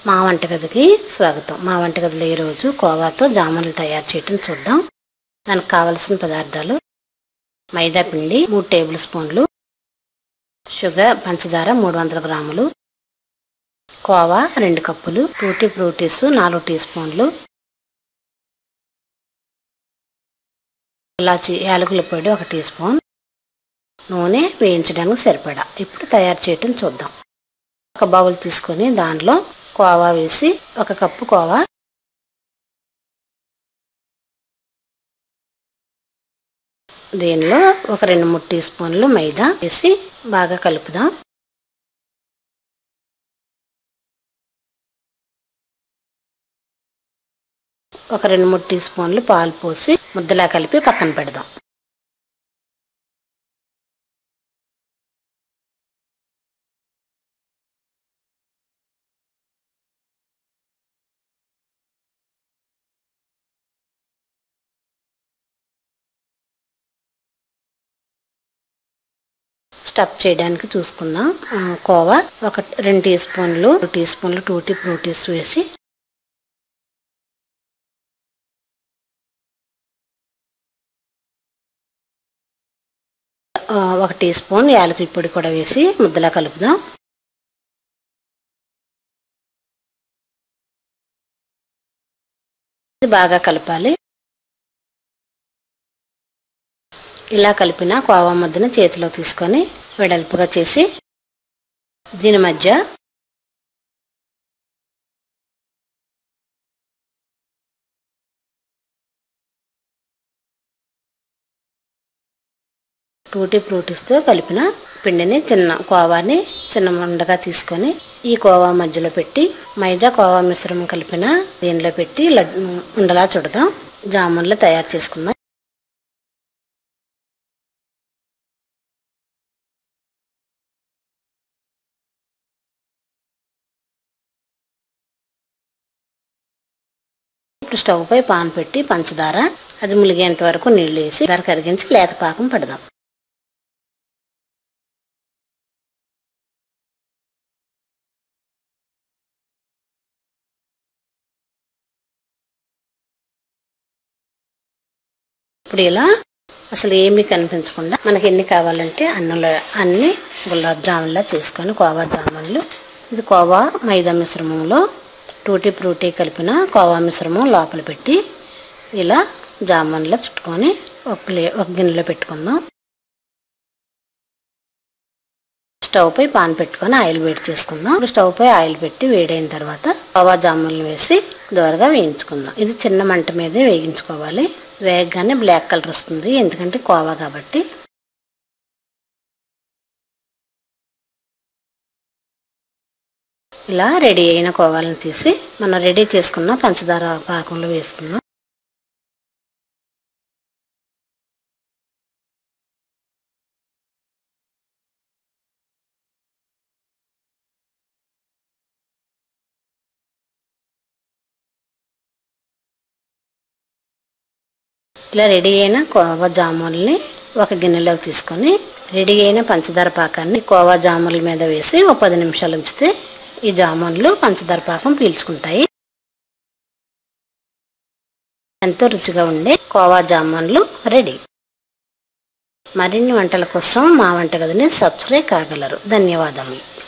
మా వంటగదికి స్వాగతం మా వంటగదిలో ఈరోజు కోవాతో జాములు తయారు చేయటం చూద్దాం దానికి కావలసిన పదార్థాలు మైదా పిండి మూడు టేబుల్ స్పూన్లు షుగర్ పంచదార మూడు వందల గ్రాములు కోవా రెండు కప్పులు టూటీ ఫ్రూటీస్ నాలుగు టీ స్పూన్లు ఇలాచి యాలకుల పొడి ఒక టీ స్పూన్ నూనె వేయించడానికి సరిపడా ఇప్పుడు తయారు చేయటం చూద్దాం ఒక బౌల్ తీసుకొని దానిలో కోవా వేసి ఒక కప్పు కోవా దీనిలో ఒక రెండు మూడు టీ స్పూన్లు మైదా వేసి బాగా కలుపుదాం ఒక రెండు మూడు టీ స్పూన్లు పాలు పోసి ముద్దలా కలిపి పక్కన పెడదాం స్టఫ్ చేయడానికి చూసుకుందాం ఆ, కోవా ఒక రెండు టీ స్పూన్లు టీ స్పూన్లు టూటీ ఫ్రూటీస్ వేసి ఆ, ఒక టీ స్పూన్ యాలకుల పొడి కూడా వేసి ముద్దలా కలుపుదాం ఇది బాగా కలపాలి ఇలా కలిపిన కోవా ముద్దను చేతిలో తీసుకొని వెడల్పుగా చేసి దీని మధ్య టూటీ ఫ్రూటీస్తో కలిపిన పిండిని చిన్న కోవాని చిన్న ఉండగా తీసుకొని ఈ కోవా మధ్యలో పెట్టి మైదా కోవా మిశ్రమం కలిపిన దీనిలో పెట్టి లడ్ ఉండలా చుడదాం జామున్లు తయారు చేసుకుందాం ఇప్పుడు స్టవ్ పై పాన్ పెట్టి పంచదార అది ములిగేంత వరకు నీళ్లు వేసి ధర కరిగించి లేత పాకం పెడదాం ఇప్పుడు ఇలా అసలు ఏమీ కనిపించకుండా మనకి ఎన్ని కావాలంటే అన్నంలో అన్ని గులాబ్ జామున్లా చేసుకొని కోవా జామున్లు ఇది కోవా మైదా మిశ్రమంలో టూటీ ఫ్రూటీ కలిపిన కోవా మిశ్రమం లోపల పెట్టి ఇలా జామున్లో చుట్టుకొని ఒక ప్లే ఒక గిన్నెలో పెట్టుకుందాం స్టవ్ పై పాన్ పెట్టుకొని ఆయిల్ వేడి చేసుకుందాం ఇప్పుడు స్టవ్ పై ఆయిల్ పెట్టి వేడైన తర్వాత కోవా జామున్లు వేసి దోరగా వేయించుకుందాం ఇది చిన్న మంట మీదే వేగించుకోవాలి వేగగానే బ్లాక్ కలర్ వస్తుంది ఎందుకంటే కోవా కాబట్టి ఇలా రెడీ అయిన కోవాలను తీసి మనం రెడీ చేసుకున్న పంచదార పాకంలో వేసుకుందాం ఇలా రెడీ అయిన కోవా జాముల్ని ఒక గిన్నెలోకి తీసుకొని రెడీ అయిన పంచదార పాకాన్ని కోవా జాముల మీద వేసి ఒక పది నిమిషాలు ఉంచితే ఈ జామున్లు పంచదార పాకం పీల్చుకుంటాయి ఎంతో రుచిగా ఉండే కోవా జామున్లు రెడీ మరిన్ని వంటల కోసం మా వంటగదిని సబ్స్క్రైబ్ కాగలరు ధన్యవాదములు